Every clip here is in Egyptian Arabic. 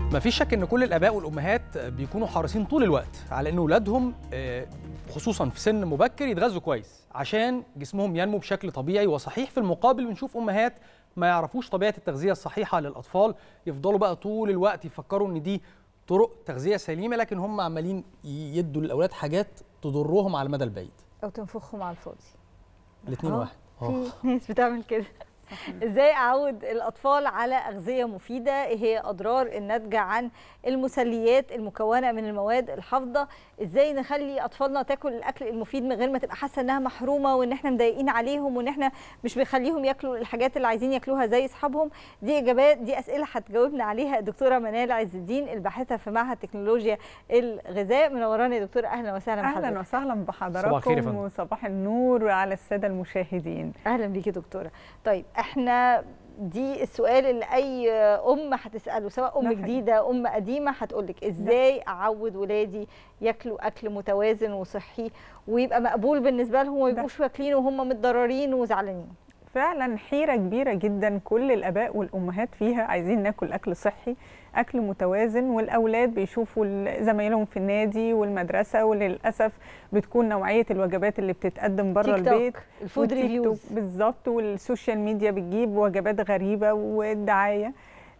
مفيش شك ان كل الاباء والامهات بيكونوا حريصين طول الوقت على ان اولادهم آه، خصوصا في سن مبكر يتغذوا كويس عشان جسمهم ينمو بشكل طبيعي وصحيح في المقابل بنشوف امهات ما يعرفوش طبيعه التغذيه الصحيحه للاطفال يفضلوا بقى طول الوقت يفكروا ان دي طرق تغذيه سليمه لكن هم عمالين يدوا للاولاد حاجات تضرهم على المدى البعيد او تنفخهم على الفاضي الاثنين آه، واحد آه. في ناس بتعمل كده ازاي اعود الاطفال على اغذيه مفيده ايه هي اضرار الناتجه عن المسليات المكونه من المواد الحافظه ازاي نخلي اطفالنا تاكل الاكل المفيد من غير ما تبقى حاسه انها محرومه وان احنا مضايقين عليهم وان احنا مش بنخليهم ياكلوا الحاجات اللي عايزين ياكلوها زي اصحابهم دي اجابات دي اسئله هتجاوبنا عليها الدكتوره منال عز الدين الباحثه في معهد تكنولوجيا الغذاء منوراني يا دكتوره اهلا وسهلا اهلا بحضرتك وسهلا صباح الخير يا بحضراتكم فندم. وصباح النور على الساده المشاهدين اهلا بيكي دكتوره طيب احنا دي السؤال اللي اي ام هتساله سواء ام ده حقيقي. جديده ام قديمه هتقول لك ازاي اعود ولادي ياكلوا اكل متوازن وصحي ويبقى مقبول بالنسبه لهم وما ده. يبقوش واكلين وهم متضررين وزعلانين فعلا حيره كبيره جدا كل الاباء والامهات فيها عايزين ناكل اكل صحي اكل متوازن والاولاد بيشوفوا ال- زمايلهم في النادي والمدرسه وللاسف بتكون نوعيه الوجبات اللي بتتقدم بره تيك توك البيت الفود والتيك توك ريفيوز بالظبط والسوشيال ميديا بتجيب وجبات غريبه والدعايه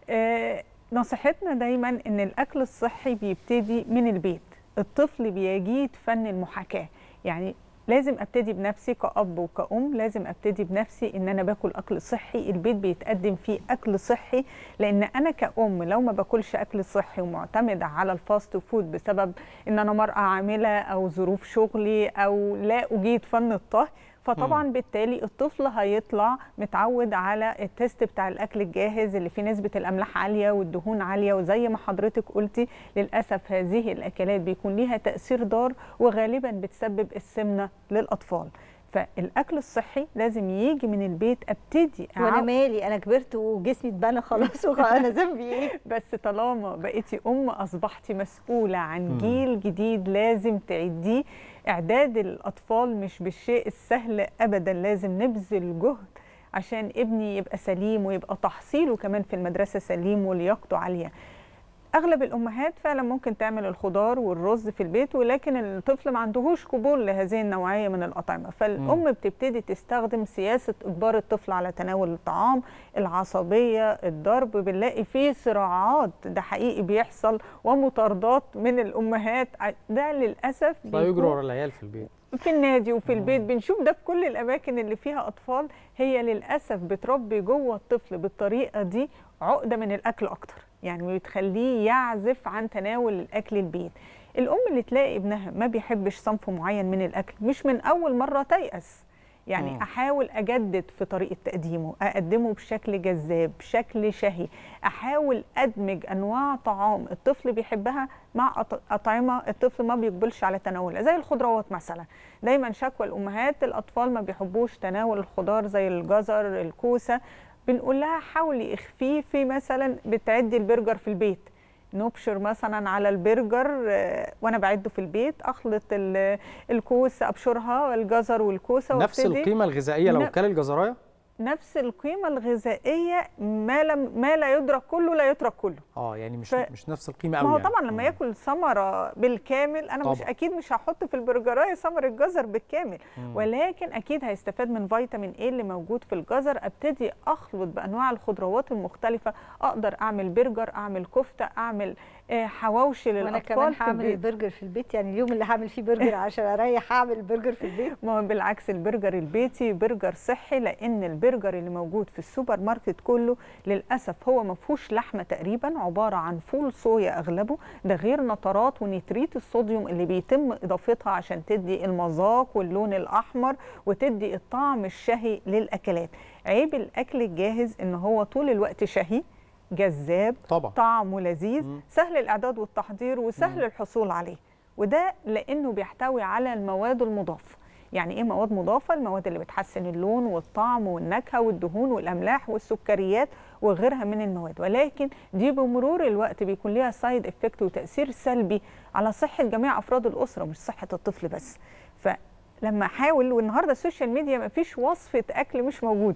آه نصيحتنا دايما ان الاكل الصحي بيبتدي من البيت الطفل بيجيد فن المحاكاه يعني لازم ابتدي بنفسي كأب وكأم لازم ابتدي بنفسي ان انا باكل اكل صحي البيت بيتقدم فيه اكل صحي لان انا كأم لو ما باكلش اكل صحي ومعتمده على الفاست فود بسبب ان انا مرأة عاملة او ظروف شغلي او لا اجيد فن الطهي فطبعا بالتالي الطفل هيطلع متعود على التست بتاع الاكل الجاهز اللي فيه نسبه الاملاح عاليه والدهون عاليه وزي ما حضرتك قلتي للاسف هذه الاكلات بيكون ليها تاثير ضار وغالبا بتسبب السمنه للاطفال فالاكل الصحي لازم يجي من البيت ابتدي وانا أعو- مالي انا كبرت وجسمي اتبنى خلاص انا ذنبي ايه بس طالما بقيتي ام اصبحتي مسؤوله عن مم. جيل جديد لازم تعديه اعداد الاطفال مش بالشيء السهل ابدا لازم نبذل جهد عشان ابني يبقى سليم ويبقى تحصيله كمان في المدرسه سليم ولياقته عاليه اغلب الامهات فعلا ممكن تعمل الخضار والرز في البيت ولكن الطفل ما عندهوش قبول لهذه النوعيه من الاطعمه فالام بتبتدي تستخدم سياسه اجبار الطفل على تناول الطعام العصبيه الضرب بنلاقي فيه صراعات ده حقيقي بيحصل ومطاردات من الامهات ع- ده للاسف لا يجروا بيكون ورا العيال في البيت في النادي وفي البيت بنشوف ده في كل الاماكن اللي فيها اطفال هي للاسف بتربي جوه الطفل بالطريقه دي عقده من الاكل اكتر يعني بتخليه يعزف عن تناول الاكل البيت الام اللي تلاقي ابنها ما بيحبش صنف معين من الاكل مش من اول مره تيأس يعني مم. احاول اجدد في طريقه تقديمه اقدمه بشكل جذاب بشكل شهي احاول ادمج انواع طعام الطفل بيحبها مع أط- اطعمه الطفل ما بيقبلش على تناولها زي الخضروات مثلا دايما شكوى الامهات الاطفال ما بيحبوش تناول الخضار زي الجزر الكوسه بنقول لها حاولي اخفيه في مثلا بتعدي البرجر في البيت نبشر مثلا على البرجر آه، وانا بعده في البيت اخلط ال- الكوسه ابشرها الجزر والكوسه نفس وابتدي القيمه الغذائيه لو ن- كل الجزرايه نفس القيمه الغذائيه ما لم ما لا يدرك كله لا يترك كله اه يعني مش ف- مش نفس القيمه ما قوي هو يعني. طبعا لما مم. ياكل ثمره بالكامل انا مش طبعاً. اكيد مش هحط في البرجرايه ثمره جزر بالكامل مم. ولكن اكيد هيستفاد من فيتامين ايه اللي موجود في الجزر ابتدي اخلط بانواع الخضروات المختلفه اقدر اعمل برجر اعمل كفته اعمل آه، حواوشي وانا للاطفال كمان في هعمل البيت البرجر في البيت يعني اليوم اللي هعمل فيه برجر عشان اريح هعمل البرجر في البيت ما هو بالعكس البرجر البيتي برجر صحي لان البرجر اللي موجود في السوبر ماركت كله للاسف هو ما فيهوش لحمه تقريبا عباره عن فول صويا اغلبه ده غير نترات ونيتريت الصوديوم اللي بيتم اضافتها عشان تدي المذاق واللون الاحمر وتدي الطعم الشهي للاكلات عيب الاكل الجاهز ان هو طول الوقت شهي جذاب طبعا طعمه لذيذ مم. سهل الاعداد والتحضير وسهل مم. الحصول عليه وده لانه بيحتوي على المواد المضافه يعني ايه مواد مضافه المواد اللي بتحسن اللون والطعم والنكهه والدهون والاملاح والسكريات وغيرها من المواد ولكن دي بمرور الوقت بيكون ليها سايد افكت وتاثير سلبي على صحه جميع افراد الاسره مش صحه الطفل بس فلما احاول والنهارده السوشيال ميديا ما فيش وصفه اكل مش موجوده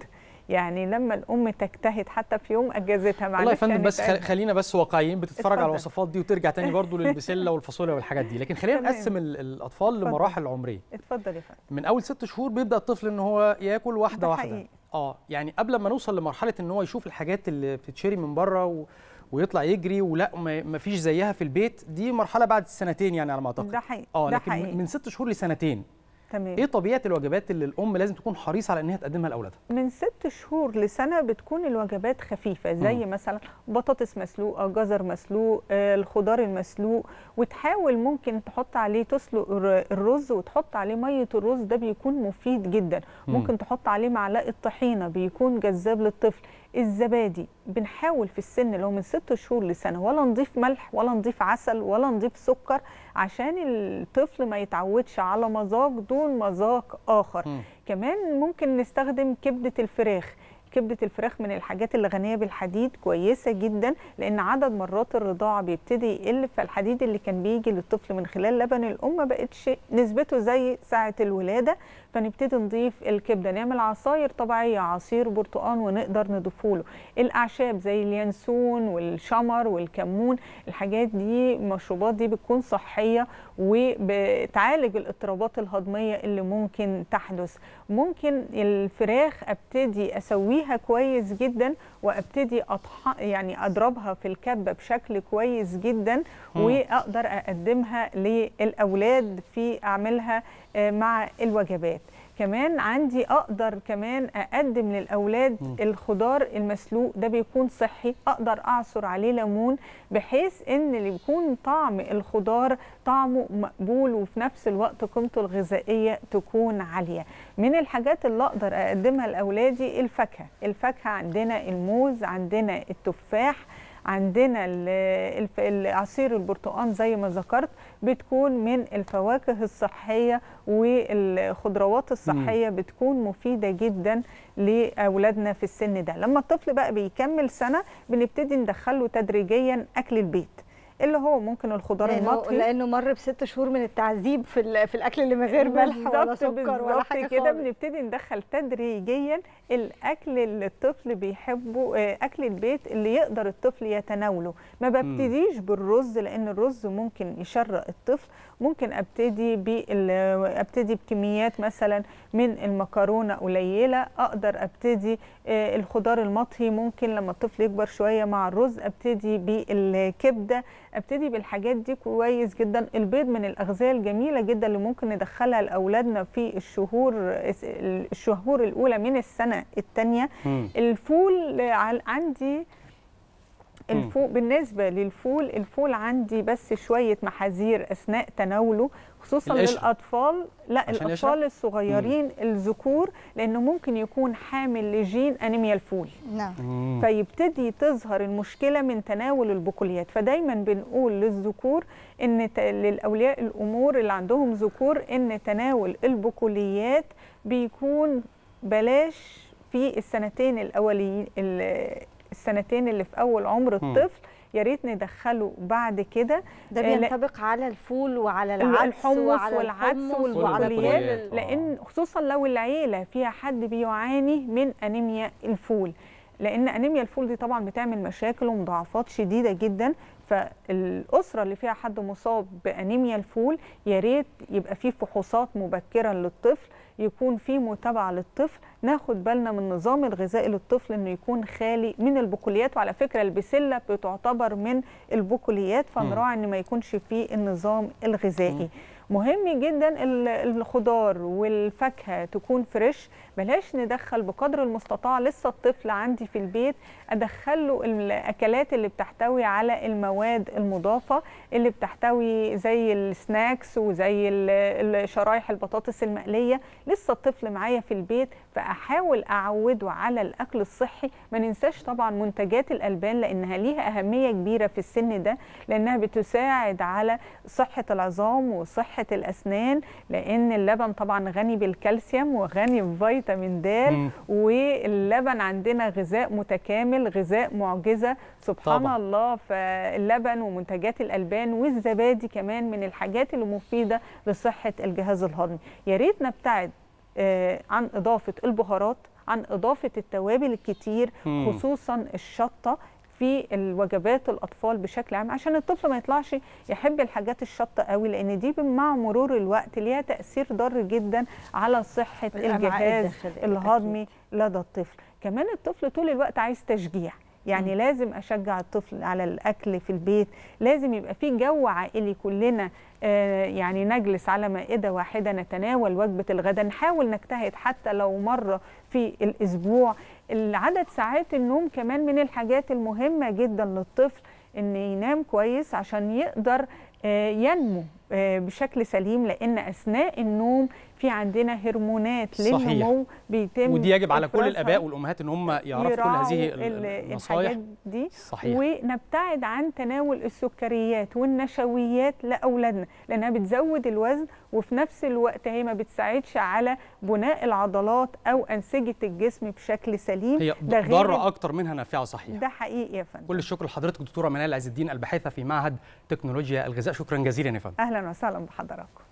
يعني لما الام تجتهد حتى في يوم اجازتها والله يا معلش فندم يعني بس تعبنا. خل- خلينا بس واقعيين بتتفرج على اتفضل. الوصفات دي وترجع تاني برضو للبسله والفاصوليا والحاجات دي لكن خلينا تمام. نقسم ال- الاطفال اتفضل. لمراحل عمريه اتفضل يا فندم من اول ست شهور بيبدا الطفل ان هو ياكل واحده ده واحده حقيقي. اه يعني قبل ما نوصل لمرحله ان هو يشوف الحاجات اللي بتتشري من بره و... ويطلع يجري ولا ما ما فيش زيها في البيت دي مرحله بعد السنتين يعني على ما اعتقد ده حقيقي اه ده لكن حقيقي من ست شهور لسنتين تمام ايه طبيعه الوجبات اللي الام لازم تكون حريصه على انها تقدمها لاولادها من ست شهور لسنة بتكون الوجبات خفيفة زي مم. مثلا بطاطس مسلوقة جزر مسلوق آه، الخضار المسلوق وتحاول ممكن تحط عليه تسلق الر- الرز وتحط عليه مية الرز ده بيكون مفيد جدا مم. ممكن تحط عليه معلقة طحينة بيكون جذاب للطفل الزبادي بنحاول في السن اللي هو من ست شهور لسنة ولا نضيف ملح ولا نضيف عسل ولا نضيف سكر عشان الطفل ما يتعودش على مذاق دون مذاق آخر مم. كمان ممكن نستخدم كبدة الفراخ كبدة الفراخ من الحاجات اللي غنية بالحديد كويسة جدا لأن عدد مرات الرضاعة بيبتدي يقل فالحديد اللي كان بيجي للطفل من خلال لبن الأم ما بقتش نسبته زي ساعة الولادة فنبتدي نضيف الكبدة نعمل عصاير طبيعية عصير برتقان ونقدر نضيفه له الأعشاب زي اليانسون والشمر والكمون الحاجات دي المشروبات دي بتكون صحية وبتعالج الاضطرابات الهضمية اللي ممكن تحدث ممكن الفراخ ابتدي اسويها كويس جدا وابتدي أطح... يعني اضربها في الكبه بشكل كويس جدا مم. واقدر اقدمها للاولاد في اعملها آه، مع الوجبات كمان عندي اقدر كمان اقدم للاولاد مم. الخضار المسلوق ده بيكون صحي اقدر اعصر عليه ليمون بحيث ان اللي يكون طعم الخضار طعمه مقبول وفي نفس الوقت قيمته الغذائيه تكون عاليه من الحاجات اللي اقدر اقدمها لاولادي الفاكهه الفاكهه عندنا الموز عندنا التفاح عندنا ال- الف- العصير البرتقال زي ما ذكرت بتكون من الفواكه الصحيه والخضروات الصحيه بتكون مفيده جدا لاولادنا في السن ده لما الطفل بقى بيكمل سنه بنبتدي ندخله تدريجيا اكل البيت اللي هو ممكن الخضار لانه, المطهي لأنه مر بست شهور من التعذيب في, ال- في الاكل اللي من غير ملح ولا بالظبط- سكر ولا بالظبط حاجه كده خالص. بنبتدي ندخل تدريجيا الاكل اللي الطفل بيحبه آه، اكل البيت اللي يقدر الطفل يتناوله ما ببتديش بالرز لان الرز ممكن يشرق الطفل ممكن ابتدي بال ابتدي بكميات مثلا من المكرونه قليله اقدر ابتدي آه، الخضار المطهي ممكن لما الطفل يكبر شويه مع الرز ابتدي بالكبده ابتدي بالحاجات دي كويس جدا البيض من الاغذيه الجميله جدا اللي ممكن ندخلها لاولادنا في الشهور الشهور الاولى من السنه الثانيه مم. الفول عل- عندي مم. الفول بالنسبه للفول الفول عندي بس شويه محاذير اثناء تناوله خصوصا القشر. للاطفال لا عشان الاطفال يشرب؟ الصغيرين الذكور لانه ممكن يكون حامل لجين انيميا الفول نعم مم. فيبتدي تظهر المشكله من تناول البقوليات فدايما بنقول للذكور ان ت- للاولياء الامور اللي عندهم ذكور ان تناول البقوليات بيكون بلاش في السنتين الاولين ال- السنتين اللي في اول عمر مم. الطفل يا ريت ندخله بعد كده ده آه، لا- بينطبق على الفول وعلى العدس الحمص وعلى والعدس الحمص والبقوليات والبقوليات. آه. لان خصوصا لو العيله فيها حد بيعاني من انيميا الفول لان انيميا الفول دي طبعا بتعمل مشاكل ومضاعفات شديده جدا فالاسره اللي فيها حد مصاب بانيميا الفول يا ريت يبقى في فحوصات مبكره للطفل يكون في متابعه للطفل ناخد بالنا من النظام الغذائي للطفل انه يكون خالي من البقوليات وعلى فكره البسله بتعتبر من البقوليات فنراعي ان ما يكونش فيه النظام الغذائي مهم جدا ال- الخضار والفاكهه تكون فريش بلاش ندخل بقدر المستطاع لسه الطفل عندي في البيت ادخله الاكلات اللي بتحتوي على المواد المضافه اللي بتحتوي زي السناكس وزي ال- ال- شرايح البطاطس المقليه لسه الطفل معايا في البيت فاحاول اعوده على الاكل الصحي ما ننساش طبعا منتجات الالبان لانها ليها اهميه كبيره في السن ده لانها بتساعد على صحه العظام وصحه الاسنان لان اللبن طبعا غني بالكالسيوم وغني بفيتامين د مم. واللبن عندنا غذاء متكامل غذاء معجزه سبحان طبعاً. الله فاللبن ومنتجات الالبان والزبادي كمان من الحاجات اللي مفيده لصحه الجهاز الهضمي يا ريت نبتعد آه، عن اضافه البهارات عن اضافه التوابل الكتير مم. خصوصا الشطه في الوجبات الاطفال بشكل عام عشان الطفل ما يطلعش يحب الحاجات الشطه قوي لان دي مع مرور الوقت ليها تاثير ضار جدا على صحه الأمعاء الجهاز الداخلية الهضمي لدى الطفل كمان الطفل طول الوقت عايز تشجيع يعني مم. لازم اشجع الطفل على الاكل في البيت لازم يبقى في جو عائلي كلنا آه، يعني نجلس على مائده واحده نتناول وجبه الغداء نحاول نجتهد حتى لو مره في الاسبوع العدد ساعات النوم كمان من الحاجات المهمه جدا للطفل ان ينام كويس عشان يقدر آه، ينمو آه، بشكل سليم لان اثناء النوم في عندنا هرمونات صحيح. للنمو بيتم ودي يجب على كل إفرازها. الاباء والامهات ان هم يعرفوا كل يراعوا هذه ال- النصائح الحاجات دي صحيح ونبتعد عن تناول السكريات والنشويات لاولادنا لانها بتزود الوزن وفي نفس الوقت هي ما بتساعدش على بناء العضلات او انسجه الجسم بشكل سليم هي ده غير ضاره اكتر منها نافعه صحيح ده حقيقي يا فندم كل الشكر لحضرتك دكتوره منال عز الدين الباحثه في معهد تكنولوجيا الغذاء شكرا جزيلا يا فندم اهلا وسهلا بحضراتكم